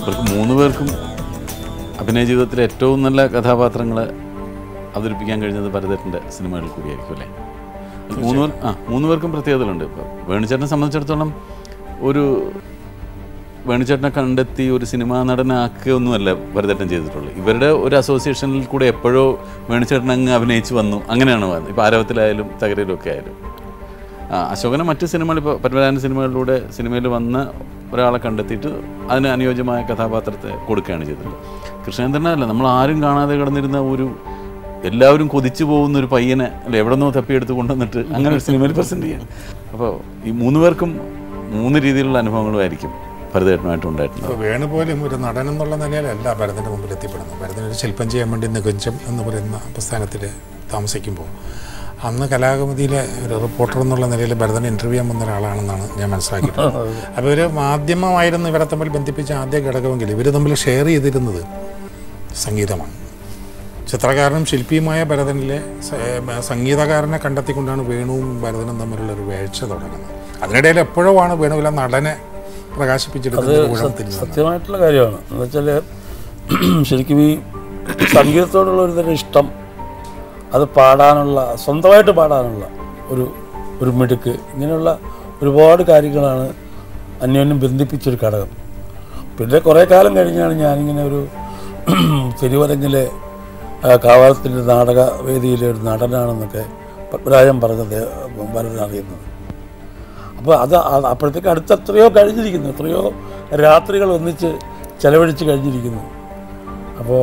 ഇവർക്ക് മൂന്ന് പേർക്കും അഭിനയ ജീവിതത്തിലെ ഏറ്റവും നല്ല കഥാപാത്രങ്ങളെ അവതരിപ്പിക്കാൻ കഴിഞ്ഞത് ഭരതേട്ടൻ്റെ സിനിമകളിൽ കൂടിയായിരിക്കും അല്ലേ മൂന്ന് പേർ ആ മൂന്ന് പേർക്കും പ്രത്യേകതകളുണ്ട് ഇപ്പോൾ വേണുചേട്ടനെ സംബന്ധിച്ചിടത്തോളം ഒരു വേണുചേട്ടനെ കണ്ടെത്തി ഒരു സിനിമാ നടനാക്കുകയൊന്നുമല്ല ഭരതേട്ടൻ ചെയ്തിട്ടുള്ളൂ ഇവരുടെ ഒരു അസോസിയേഷനിൽ കൂടെ എപ്പോഴോ വേണുചേട്ടൻ അങ്ങ് അഭിനയിച്ച് വന്നു അങ്ങനെയാണ് വന്നത് ഇപ്പോൾ ആരവത്തിലായാലും തകരയിലും ഒക്കെ ആയാലും ആ, അശോകനെ മറ്റ് സിനിമകൾ ഇപ്പോൾ പത്മനാഭൻ സിനിമകളിലൂടെ സിനിമയിൽ വന്ന ഒരാളെ കണ്ടെത്തിയിട്ട് അതിന് അനുയോജ്യമായ കഥാപാത്രത്തെ കൊടുക്കുകയാണ് ചെയ്തിട്ടുള്ളത് കൃഷ്ണേന്ദ്രനല്ല നമ്മൾ ആരും കാണാതെ കിടന്നിരുന്ന ഒരു എല്ലാവരും കൊതിച്ചു പോകുന്ന ഒരു പയ്യനെ അല്ല എവിടെ നിന്നോ തപ്പിയെടുത്ത് കൊണ്ടുവന്നിട്ട് അങ്ങനെ ഒരു സിനിമയിൽ പ്രസൻറ്റ് ചെയ്യാണ് അപ്പോൾ ഈ മൂന്ന് പേർക്കും മൂന്ന് രീതിയിലുള്ള അനുഭവങ്ങളുമായിരിക്കും ഭരതേട്ടനുമായിട്ട് ഉണ്ടായിട്ടുള്ളത് ഇപ്പോൾ വേണു പോലും ഒരു നടൻ എന്നുള്ള നിലയിലല്ല ഭരതൻ്റെ മുമ്പിൽ എത്തിപ്പെടുന്നത് ഭരതൻ ഒരു ശില്പം ചെയ്യാൻ വേണ്ടി നികുഞ്ചം എന്ന് പറയുന്ന പ്രസ്ഥാനത്തിൽ താമസിക്കുമ്പോൾ അന്ന് കലാകൗമുദിയിലെ ഒരു റിപ്പോർട്ടർ എന്നുള്ള നിലയിൽ ഭരതനെ ഇൻ്റർവ്യൂ ചെയ്യാൻ വന്ന ഒരാളാണെന്നാണ് ഞാൻ മനസ്സിലാക്കിയിട്ടുള്ളത് അപ്പോൾ ഒരു മാധ്യമമായിരുന്നു ഇവരെ തമ്മിൽ ബന്ധിപ്പിച്ച ആദ്യ ഘടകമെങ്കിൽ ഇവർ തമ്മിൽ ഷെയർ ചെയ്തിരുന്നത് സംഗീതമാണ് ചിത്രകാരനും ശില്പിയുമായ ഭരതനിലെ സ- ഏ, സംഗീതകാരനെ കണ്ടെത്തിക്കൊണ്ടാണ് വേണുവും ഭരതനും തമ്മിലുള്ള ഒരു വേഴ്ച തുടങ്ങുന്നത് അതിനിടയിൽ എപ്പോഴോ ആണ് വേണുവിലെ നടനെ പ്രകാശിപ്പിച്ചെടുക്കുന്ന ഒരു ഊഴം തിരിഞ്ഞു സത്യമായിട്ടുള്ള കാര്യമാണ് എന്ന് വെച്ചാൽ ശരിക്കും ഈ സംഗീതത്തോടുള്ള ഒരു തരം ഇഷ്ടം അത് പാടാനുള്ള സ്വന്തമായിട്ട് പാടാനുള്ള ഒരു ഒരു മിടുക്ക് ഇങ്ങനെയുള്ള ഒരുപാട് കാര്യങ്ങളാണ് അന്യോന്യം ബന്ധിപ്പിച്ചൊരു ഘടകം പിന്നെ കുറേ കാലം കഴിഞ്ഞാണ് ഞാനിങ്ങനെ ഒരു തിരുവരങ്ങിലെ ആ, കാവാലത്തിൻ്റെ നാടക വേദിയിലെ ഒരു നടനാണെന്നൊക്കെ പത്മരാജൻ പറഞ്ഞത് ഭരതൻ അറിയുന്നത് അപ്പോൾ അത് അ- അപ്പോഴത്തേക്ക് അടുത്ത് എത്രയോ കഴിഞ്ഞിരിക്കുന്നു എത്രയോ രാത്രികൾ ഒന്നിച്ച് ചെലവഴിച്ച് കഴിഞ്ഞിരിക്കുന്നു അപ്പോൾ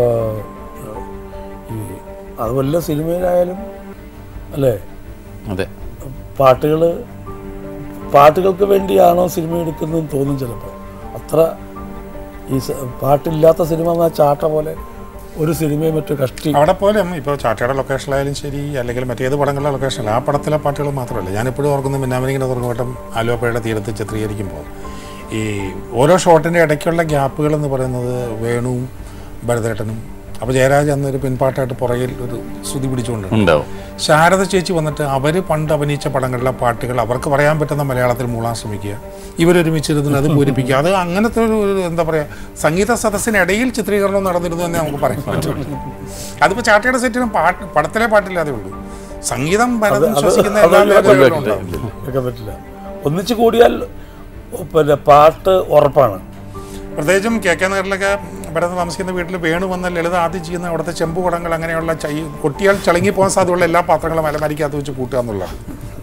ഈ അത് വല്ല സിനിമയിലായാലും അല്ലേ അതെ പാട്ടുകൾ പാട്ടുകൾക്ക് വേണ്ടിയാണോ സിനിമ എടുക്കുന്നതെന്ന് തോന്നും ചിലപ്പോൾ അത്ര ഈ സ- പാട്ടില്ലാത്ത സിനിമ എന്ന ചാട്ട പോലെ ഒരു സിനിമയും മറ്റു കഷ്ടി അവിടെ പോലും ഇപ്പോൾ ചാട്ടയുടെ ലൊക്കേഷനിലായാലും ശരി അല്ലെങ്കിൽ മറ്റേത് പടങ്ങളുടെ ലൊക്കേഷനിൽ ആ പടത്തിലെ പാട്ടുകൾ മാത്രമല്ല ഞാനിപ്പോഴും ഓർക്കുന്ന മിന്നാമനിങ്ങനെ തുറന്നുവട്ടം ആലുവപ്പുഴയുടെ തീരത്ത് ചിത്രീകരിക്കുമ്പോൾ ഈ ഓരോ ഷോട്ടിൻ്റെ ഇടയ്ക്കുള്ള ഗ്യാപ്പുകൾ എന്ന് പറയുന്നത് വേണുവും ഭരതേട്ടനും അപ്പോൾ ജയരാജ് അന്ന് ഒരു പിൻപാട്ടായിട്ട് പുറകിൽ ഒരു സ്തുതി പിടിച്ചുകൊണ്ട് ഉണ്ടാവും ശാരദ ചേച്ചി വന്നിട്ട് അവർ പണ്ട് അഭിനയിച്ച പടങ്ങളിലെ പാട്ടുകൾ അവർക്ക് പറയാൻ പറ്റുന്ന മലയാളത്തിൽ മൂളാൻ ശ്രമിക്കുക ഇവരൊരുമിച്ചിരുന്ന് അത് പൂരിപ്പിക്കുക അത് അങ്ങനത്തെ ഒരു ഒരു എന്താ പറയുക സംഗീത സദസ്സിനിടയിൽ ചിത്രീകരണം നടന്നിരുന്നു എന്നേ നമുക്ക് പറയാൻ പറ്റുള്ളൂ അതിപ്പോൾ ചാട്ടയുടെ സെറ്റിനും പാട്ട് പടത്തിലെ പാട്ടില്ലാതെ ഉള്ളൂ സംഗീതം ഭരതം ശ്വസിക്കുന്ന എല്ലാ മേഖലകളിലും ഉണ്ടാവും ഒക്കെ പറ്റില്ല ഒന്നിച്ച് കൂടിയാൽ പിന്നെ പാട്ട് ഉറപ്പാണ് പ്രത്യേകിച്ചും കെ കെ നഗറിലൊക്കെ ഭരതം താമസിക്കുന്ന വീട്ടിൽ വേണു വന്ന ലളിത ആദ്യം ചെയ്യുന്ന അവിടുത്തെ ചെമ്പ് കുടങ്ങൾ അങ്ങനെയുള്ള ചൈ കൊട്ടിയാൽ ചളങ്ങി പോകാൻ സാധ്യതയുള്ള എല്ലാ പാത്രങ്ങളും അലമാരിക്കകത്ത് വെച്ച് കൂട്ടുക എന്നുള്ളതാണ്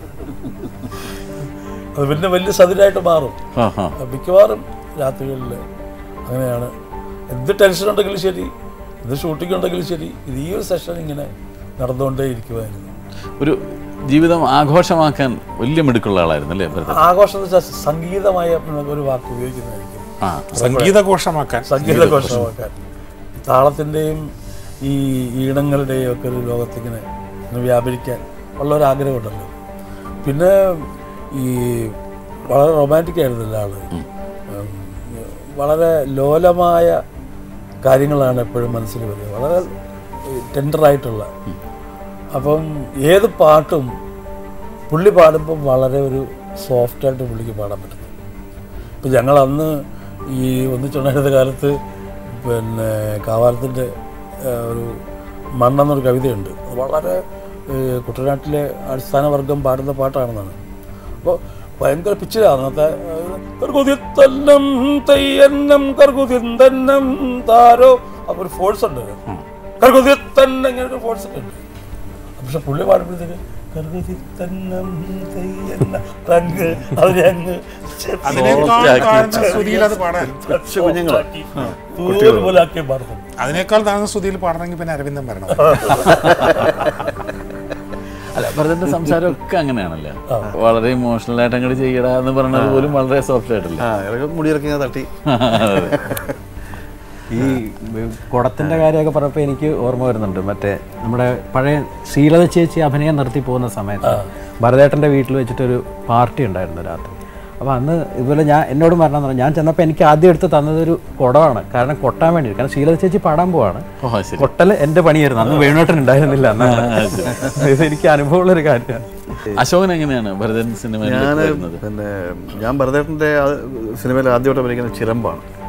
അത് പിന്നെ വലിയ സതിരായിട്ട് മാറും ആ ആ മിക്കവാറും രാത്രികളിൽ അങ്ങനെയാണ് എന്ത് ടെൻഷൻ ഉണ്ടെങ്കിലും ശരി എന്ത് ഷൂട്ടിംഗ് ഉണ്ടെങ്കിലും ശരി ഇത് ഈ ഒരു സെഷൻ ഇങ്ങനെ നടന്നുകൊണ്ടേ ഇരിക്കുമായിരുന്നു ഒരു ജീവിതം ആഘോഷമാക്കാൻ വലിയ മിടുക്കുള്ള ആളായിരുന്നു അല്ലേ ഭരതൻ ആഘോഷം എന്ന് വെച്ചാൽ സംഗീതമായ ഒരു വാക്ക് ഉപയോഗിക്കുന്നതായിരിക്കും ആ സംഗീതഘോഷമാക്കാൻ സംഗീതഘോഷമാക്കാൻ താളത്തിൻ്റെയും ഈ ഈണങ്ങളുടെയും ഒക്കെ ഒരു ലോകത്തിങ്ങനെ ഇങ്ങനെ വ്യാപരിക്കാൻ ഉള്ള ഒരു ആഗ്രഹമുണ്ടല്ലോ പിന്നെ ഈ വളരെ റൊമാൻറ്റിക് ആയിരുന്നില്ല ആള് ഉം, വളരെ ലോലമായ കാര്യങ്ങളാണ് എപ്പോഴും മനസ്സിൽ വരുന്നത് വളരെ ടെൻഡറായിട്ടുള്ള അപ്പം ഏത് പാട്ടും പുള്ളി പാടുമ്പം വളരെ ഒരു സോഫ്റ്റായിട്ട് പുള്ളിക്ക് പാടാൻ പറ്റും ഇപ്പം ഞങ്ങൾ അന്ന് ഈ ഒന്നിച്ചുണ്ടായിരുന്ന കാലത്ത് പിന്നെ കാവാലത്തിൻ്റെ ഒരു മണ്ണെന്നൊരു കവിതയുണ്ട് അത് വളരെ ഏഹ്, കുട്ടനാട്ടിലെ അടിസ്ഥാന വർഗം പാടുന്ന പാട്ടാണെന്നാണ് അപ്പോൾ ഭയങ്കര പിച്ചിലാണ് അന്നത്തെ കർകുതിത്തന്നം തെയ്യന്നം കർകുതിന്തന്നം താരോ അപ്പോൾ ഒരു ഫോഴ്സ് ഉണ്ട് കർകുതിത്തന്നം ഇങ്ങനെ ഒരു ഫോഴ്സ് ഒക്കെ ഉണ്ട് പക്ഷെ പുള്ളി പാടുമ്പോഴത്തേക്ക് കർകുതിത്തന്നം തെയ്യന്നം റങ്ങ് അതിനെ അങ്ങ് അതിനേക്കാൾ താഴ്ന്ന സ്തുതിയിൽ അത് പാടാൻ തൂവൽ പോലെ ആക്കി പാടുന്നു അതിനേക്കാൾ താഴ്ന്ന സ്തുതിയിൽ പാടണമെങ്കിൽ പിന്നെ അരവിന്ദൻ വരണം അല്ല ഭരതന്റെ സംസാരമൊക്കെ അങ്ങനെയാണല്ലോ വളരെ ഇമോഷണൽ ആയിട്ട് അങ്ങോട്ട് ചെയ്യടാ എന്ന് പറഞ്ഞത് പോലും വളരെ സോഫ്റ്റ് ആയിട്ടല്ലേ ആ ഇടയ്ക്ക് മുടിയിറക്കി ഇങ്ങനെ തട്ടി അതെ. ഈ കുടത്തിൻ്റെ കാര്യമൊക്കെ പറഞ്ഞപ്പോൾ എനിക്ക് ഓർമ്മ വരുന്നുണ്ട് മറ്റേ നമ്മുടെ പഴയ ശ്രീലത ചേച്ചി അഭിനയം നിർത്തി പോകുന്ന സമയത്ത് ഭരതേട്ടൻ്റെ വീട്ടിൽ വെച്ചിട്ടൊരു പാർട്ടി ഉണ്ടായിരുന്നു രാത്രി അപ്പോൾ അന്ന് ഇതുപോലെ ഞാൻ എന്നോട് മരണം പറഞ്ഞു ഞാൻ ചെന്നപ്പോൾ എനിക്ക് ആദ്യം എടുത്ത് തന്നത് ഒരു കുടമാണ് കാരണം കൊട്ടാൻ വേണ്ടി കാരണം ശ്രീലത ചേച്ചി പാടാൻ പോവാണ് ഓ ശരി കൊട്ടൽ എൻ്റെ പണിയായിരുന്നു അന്ന് വേണോട്ടൻ ഉണ്ടായിരുന്നില്ല അന്നാണ് ഇത് എനിക്ക് അനുഭവമുള്ളൊരു കാര്യമാണ് അശോകൻ എങ്ങനെയാണ് ഭരതൻ സിനിമയിൽ ഞാൻ വരുന്നത് പിന്നെ ഞാൻ ഭരതേട്ടൻ്റെ സിനിമയിൽ ആദ്യമായിട്ട് അഭിനയിക്കുന്ന ചിലമ്പാണ്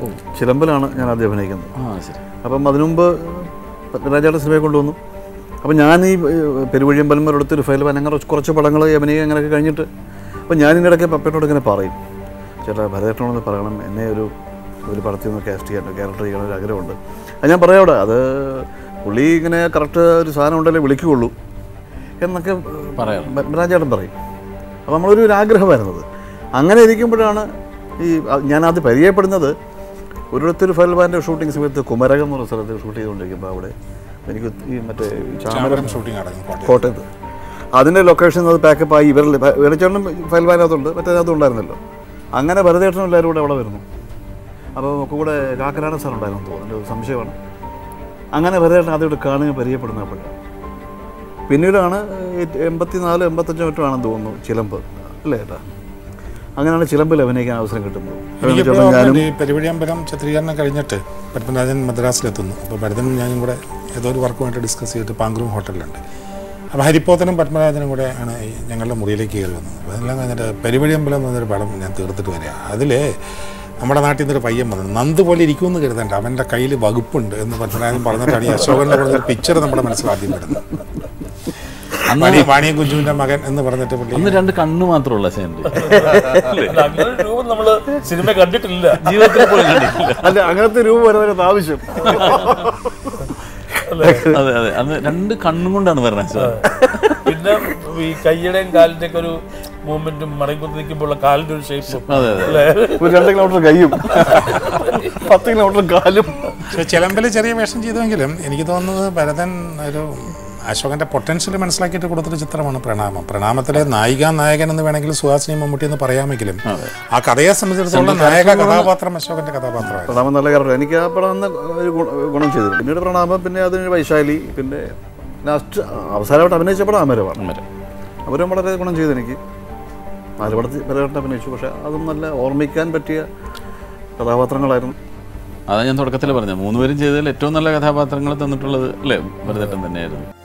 ചിലമ്പലാണ് ഞാൻ ആദ്യം അഭിനയിക്കുന്നത് ആ ശരി അപ്പം അതിനുമുമ്പ് പത്മരാജയുടെ സിനിമയെ കൊണ്ടുവന്നു അപ്പം ഞാൻ ഈ ഏഹ്, പെരുവഴിയമ്പലം ഒരിടത്തൊരു ഫയൽ അങ്ങനെ കുറച്ച് പടങ്ങൾ യവനിക അങ്ങനെയൊക്കെ കഴിഞ്ഞിട്ട് അപ്പം ഞാൻ ഇതിൻ്റെ ഇടയ്ക്ക് പപ്പേട്ടോട് ഇങ്ങനെ പറയും ചേട്ടാ ഭരതേട്ടനോടൊന്ന് പറയണം എന്നെ ഒരു ഒരു പടത്തിൽ നിന്ന് കാസ്റ്റ് ചെയ്യാൻ ക്യാരക്ടർ ചെയ്യണം ഒരു ആഗ്രഹമുണ്ട് അത് ഞാൻ പറയാം അവിടെ അത് പുള്ളി ഇങ്ങനെ കറക്റ്റ് ഒരു സാധനം ഉണ്ടല്ലേ വിളിക്കുകയുള്ളൂ എന്നൊക്കെ പറയാം പത്മരാജേട്ടൻ പറയും അപ്പോൾ നമ്മളൊരു ഒരു ആഗ്രഹമായിരുന്നത് അങ്ങനെ ഇരിക്കുമ്പോഴാണ് ഈ ഞാനത് പരിചയപ്പെടുന്നത് ഒരിടത്തൊരു ഫയൽവാൻ്റെ ഷൂട്ടിംഗ് സമയത്ത് കുമരകം എന്ന് പറഞ്ഞ സ്ഥലത്ത് ഷൂട്ട് ചെയ്തുകൊണ്ടിരിക്കുമ്പോൾ അവിടെ എനിക്ക് ഈ മറ്റേ ഈ ചാമരം ചാമരം ഷൂട്ടിംഗ് നടന്നു കോട്ടയം കോട്ടയത്ത് അതിൻ്റെ ലൊക്കേഷൻ അത് പാക്കപ്പ് ആയി ഇവരിൽ വേണിച്ചേട്ടനും ഫയൽവാനകത്തുണ്ട് മറ്റേതിനകത്തും ഉണ്ടായിരുന്നല്ലോ അങ്ങനെ ഭരതേട്ടനും എല്ലാവരും കൂടെ അവിടെ വരുന്നു അപ്പോൾ ഒക്കെ കൂടെ കാക്കനാടൻ സാർ ഉണ്ടായിരുന്നു തോന്നുന്നു എൻ്റെ ഒരു സംശയമാണ് അങ്ങനെ ഭരതേട്ടൻ ആദ്യമായിട്ട് കാണുകയും പരിചയപ്പെടുന്ന അപ്പോഴാണ് പിന്നീടാണ് എൺപത്തി നാല് എൺപത്തഞ്ചോ മറ്റോ ആണെന്ന് തോന്നുന്നു ചിലമ്പ് അല്ലേ ഏട്ടാ അങ്ങനെയാണ് ചിലമ്പിൽ അഭിനയിക്കാൻ അവസരം കിട്ടുന്നത് എനിക്കിപ്പോഴും വേണിച്ചേട്ടനും ഞാനും ഓർമ്മയുണ്ട് ഈ പെരുവഴിയമ്പലം ചിത്രീകരണം കഴിഞ്ഞിട്ട് പത്മരാജൻ മദ്രാസിലെത്തുന്നു അപ്പോൾ ഭരതനും ഞാനും കൂടെ ഏതോ ഒരു വർക്കുമായിട്ട് ഡിസ്കസ് ചെയ്തിട്ട് പാങ്ക്രൂം ഹോട്ടലിലുണ്ട് അപ്പോൾ ഹരിപ്പോത്തനും പത്മരാജനും കൂടെ ആണ് ഈ ഞങ്ങളുടെ മുറിയിലേക്ക് കയറി വന്നത് അപ്പോൾ അതെല്ലാം കഴിഞ്ഞിട്ട് പെരുവഴിയമ്പലം എന്നൊരു പടം ഞാൻ തീർത്തിട്ട് വരിക അതിൽ നമ്മുടെ നാട്ടിൽ നിന്നൊരു പയ്യൻ വന്നത് നന്ദ് പോലെ ഇരിക്കുമെന്ന് കരുതണ്ട അവൻ്റെ കയ്യിൽ വകുപ്പുണ്ട് എന്ന് പത്മരാജൻ പറഞ്ഞിട്ടാണ് ഈ അശോകൻ്റെ പറഞ്ഞൊരു പിക്ചർ നമ്മുടെ മനസ്സിൽ ആദ്യം വരുന്നത് വാണി വാണിയ കുഞ്ചുവിൻ്റെ മകൻ എന്ന് പറഞ്ഞിട്ട് പുള്ളി അന്ന് രണ്ട് കണ്ണ് മാത്രമുള്ള ശേഖരൻ അല്ല, അങ്ങനെ ഒരു രൂപം നമ്മള് സിനിമ കണ്ടിട്ടില്ല ജീവിതത്തിൽ പോലും കണ്ടിട്ടില്ല അല്ല അങ്ങനത്തെ രൂപ വരുന്നതിനകത്ത് ആവശ്യം അതെ അതെ അന്ന് രണ്ട് കണ്ണും കൊണ്ടാണ് പറഞ്ഞത് സാർ പിന്നെ ഈ കൈയുടെയും കാലിന്റെ ഒക്കെ ഒരു മൂവ്മെന്റും മടങ്ങിക്കുത്തി നിൽക്കുമ്പോൾ കാലിന്റെ ഒരു ഷേപ്പും അതെ അതെ അല്ലേ ഒരു രണ്ട് കിലോമീറ്റർ കയ്യും പത്ത് കിലോമീറ്റർ കാലും പക്ഷേ ചിലമ്പിൽ ചെറിയ വേഷം ചെയ്തുവെങ്കിലും എനിക്ക് തോന്നുന്നത് ഭരതൻ ഒരു അശോകന്റെ പൊട്ടൻഷ്യൽ മനസ്സിലാക്കിയിട്ട് കൊടുത്തൊരു ചിത്രമാണ് പ്രണാമം പ്രണാമത്തിലെ നായിക നായകൻ എന്ന് വേണമെങ്കിൽ സുഹാസിനി മമ്മൂട്ടി എന്ന് പറയാമെങ്കിലും ആ കഥയെ സംബന്ധിച്ചിടത്തോളം നായക കഥാപാത്രം അശോകന്റെ കഥാപാത്രമായിരുന്നു പ്രണാമം നല്ല കാരണം എനിക്ക് ആ പടം അന്ന് ഒരു ഗുണ- ഗുണം ചെയ്തു പിന്നീട് പ്രണാമം പിന്നെ അതിന് വൈശാലി പിന്നെ ലാസ്റ്റ് അവസാനമായിട്ട് അഭിനയിച്ച പടം അമരമാണ് അമരം. അവരും വളരെ ഗുണം ചെയ്തു എനിക്ക് നാല് പടത്തിൽ പലവട്ടം അഭിനയിച്ചു പക്ഷേ അതും നല്ല ഓർമ്മിക്കാൻ പറ്റിയ കഥാപാത്രങ്ങളായിരുന്നു അതാ ഞാൻ തുടക്കത്തിൽ പറഞ്ഞത് മൂന്നുപേരും ചെയ്തതിൽ ഏറ്റവും നല്ല കഥാപാത്രങ്ങൾ തന്നിട്ടുള്ളത് അല്ലേ ഭരതേട്ടൻ തന്നെയായിരുന്നു